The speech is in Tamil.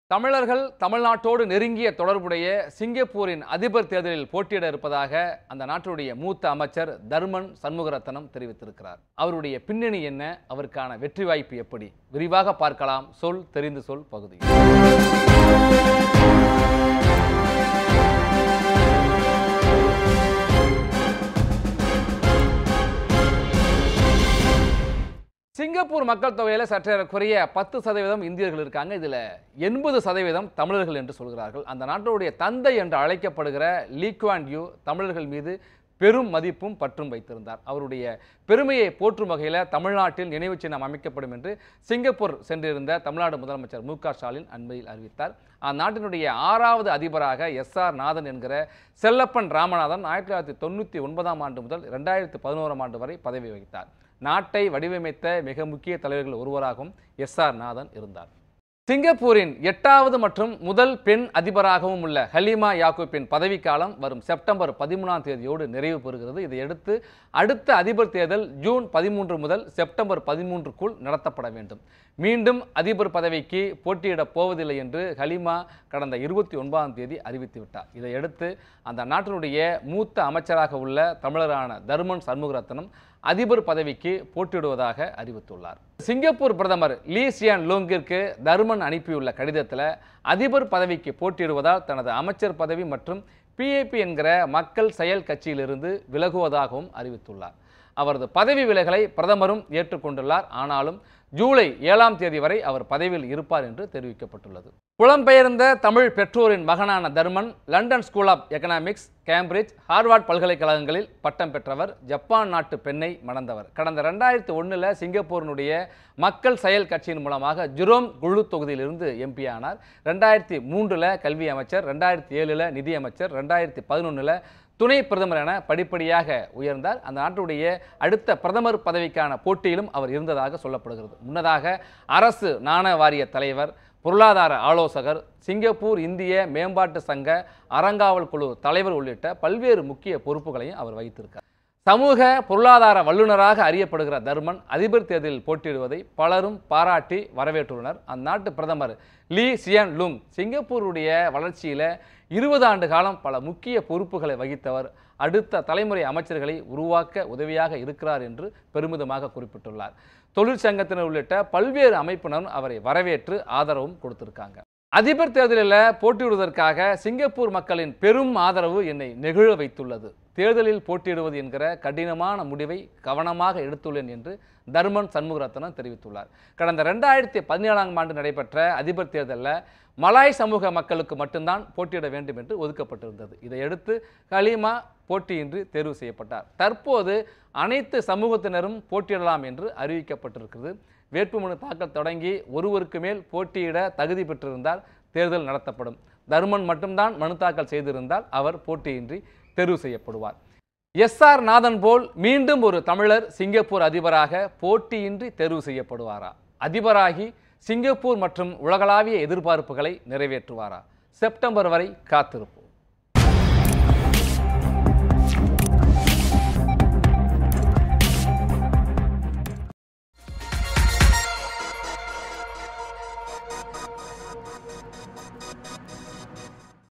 தமிழர்கள் தமிழ்நாட்டோடு நெருங்கிய தொடர்புடைய சிங்கப்பூரின் அதிபர் தேர்தலில் போட்டியிட இருப்பதாக அந்த நாட்டுடைய மூத்த அமைச்சர் தர்மன் சண்முகரத்னம் தெரிவித்திருக்கிறார் அவருடைய பின்னணி என்ன அவருக்கான வெற்றி வாய்ப்பு எப்படி விரிவாக பார்க்கலாம் சொல் தெரிந்து சொல் பகுதி சிங்கப்பூர் மக்கள் தொகையில் சற்றேறக்குறைய பத்து சதவீதம் இந்தியர்கள் இருக்காங்க இதில் எண்பது சதவீதம் தமிழர்கள் என்று சொல்கிறார்கள் அந்த நாட்டுடைய தந்தை என்று அழைக்கப்படுகிற லீக்வான் யூ தமிழர்கள் மீது பெரும் மதிப்பும் பற்றும் வைத்திருந்தார் அவருடைய பெருமையை போற்றும் வகையில் தமிழ்நாட்டில் நினைவு சின்னம் அமைக்கப்படும் என்று சிங்கப்பூர் சென்றிருந்த தமிழ்நாடு முதலமைச்சர் மு க ஸ்டாலின் அண்மையில் அறிவித்தார் அந்நாட்டினுடைய ஆறாவது அதிபராக எஸ் ஆர் நாதன் என்கிற செல்லப்பன் ராமநாதன் ஆயிரத்தி தொள்ளாயிரத்தி தொண்ணூற்றி ஒன்பதாம் ஆண்டு முதல் ரெண்டாயிரத்தி பதினோராம் ஆண்டு வரை பதவி வகித்தார் நாட்டை வடிவமைத்த மிக முக்கிய தலைவர்கள் ஒருவராகவும் எஸ் ஆர் நாதன் இருந்தார் சிங்கப்பூரின் எட்டாவது மற்றும் முதல் பெண் அதிபராகவும் உள்ள ஹலீமா யாக்கூப்பின் பதவிக்காலம் வரும் செப்டம்பர் பதிமூணாம் தேதியோடு நிறைவு பெறுகிறது இதையடுத்து அடுத்த அதிபர் தேர்தல் ஜூன் பதிமூன்று முதல் செப்டம்பர் பதிமூன்றுக்குள் நடத்தப்பட வேண்டும் மீண்டும் அதிபர் பதவிக்கு போட்டியிடப் போவதில்லை என்று ஹலீமா கடந்த இருபத்தி ஒன்பதாம் தேதி அறிவித்து விட்டார் இதையடுத்து அந்த நாட்டினுடைய மூத்த அமைச்சராக உள்ள தமிழரான தர்மன் சண்முகரத்னம் அதிபர் பதவிக்கு போட்டியிடுவதாக அறிவித்துள்ளார் சிங்கப்பூர் பிரதமர் லீ சியான் லோங்கிற்கு தர்மன் அனுப்பியுள்ள கடிதத்தில் அதிபர் பதவிக்கு போட்டியிடுவதால் தனது அமைச்சர் பதவி மற்றும் பிஏபி என்கிற மக்கள் செயல் கட்சியிலிருந்து விலகுவதாகவும் அறிவித்துள்ளார் அவரது பதவி விலகலை பிரதமரும் ஏற்றுக்கொண்டுள்ளார் ஆனாலும் ஜூலை ஏழாம் தேதி வரை அவர் பதவியில் இருப்பார் என்று தெரிவிக்கப்பட்டுள்ளது புலம்பெயர்ந்த தமிழ் பெற்றோரின் மகனான Tharman London School of Economics Cambridge Harvard பல்கலைக்கழகங்களில் பட்டம் பெற்றவர் ஜப்பான் நாட்டு பெண்ணை மணந்தவர் கடந்த ரெண்டாயிரத்தி ஒன்றில் சிங்கப்பூரினுடைய மக்கள் செயல் கட்சியின் மூலமாக ஜுரோம் குழு தொகுதியிலிருந்து எம்பி ஆனார் ரெண்டாயிரத்தி மூன்றில் கல்வி அமைச்சர் ரெண்டாயிரத்தி ஏழில் நிதியமைச்சர் ரெண்டாயிரத்தி பதினொன்றில் துணை பிரதமர் என படிப்படியாக உயர்ந்தார் அந்த நாட்டுடைய அடுத்த பிரதமர் பதவிக்கான போட்டியிலும் அவர் இருந்ததாக சொல்லப்படுகிறது முன்னதாக அரசு நாணய வாரிய தலைவர் பொருளாதார ஆலோசகர் சிங்கப்பூர் இந்திய மேம்பாட்டு சங்க அறங்காவல் குழு தலைவர் உள்ளிட்ட பல்வேறு முக்கிய பொறுப்புகளையும் அவர் வகித்திருக்கார் சமூக பொருளாதார வல்லுநராக அறியப்படுகிற தர்மன் அதிபர் தேர்தலில் போட்டியிடுவதை பலரும் பாராட்டி வரவேற்றுள்ளனர் அந்நாட்டு பிரதமர் லீ சியன் லுங் சிங்கப்பூருடைய வளர்ச்சியில் இருபது ஆண்டு காலம் பல முக்கிய பொறுப்புகளை வகித்தவர் அடுத்த தலைமுறை அமைச்சர்களை உருவாக்க உதவியாக இருக்கிறார் என்று பெருமிதமாக குறிப்பிட்டுள்ளார் தொழிற்சங்கத்தினர் உள்ளிட்ட பல்வேறு அமைப்பினரும் அவரை வரவேற்று ஆதரவும் கொடுத்திருக்காங்க அதிபர் தேர்தலில் போட்டியிடுவதற்காக சிங்கப்பூர் மக்களின் பெரும் ஆதரவு என்னை நெகிழ வைத்துள்ளது தேர்தலில் போட்டியிடுவது என்கிற கடினமான முடிவை கவனமாக எடுத்துள்ளேன் என்று தர்மன் சண்முகரத்னம் தெரிவித்துள்ளார் கடந்த ரெண்டாயிரத்தி பதினேழாம் ஆண்டு நடைபெற்ற அதிபர் தேர்தலில் மலாய் சமூக மக்களுக்கு மட்டும்தான் போட்டியிட வேண்டும் என்று ஒதுக்கப்பட்டிருந்தது இதையடுத்து ஹலீமா போட்டியின்றி தேர்வு செய்யப்பட்டார் தற்போது அனைத்து சமூகத்தினரும் போட்டியிடலாம் என்று அறிவிக்கப்பட்டிருக்கிறது வேட்புமனு தாக்கல் தொடங்கி ஒருவருக்கு மேல் போட்டியிட தகுதி பெற்றிருந்தால் தேர்தல் நடத்தப்படும் தர்மன் மட்டும்தான் மனு தாக்கல் செய்திருந்தால் அவர் போட்டியின்றி தேர்வு செய்யப்படுவார் எஸ் ஆர் நாதன் போல் மீண்டும் ஒரு தமிழர் சிங்கப்பூர் அதிபராக போட்டியின்றி தேர்வு செய்யப்படுவாரா அதிபராகி சிங்கப்பூர் மற்றும் உலகளாவிய எதிர்பார்ப்புகளை நிறைவேற்றுவாரா செப்டம்பர் வரை காத்திருப்போம்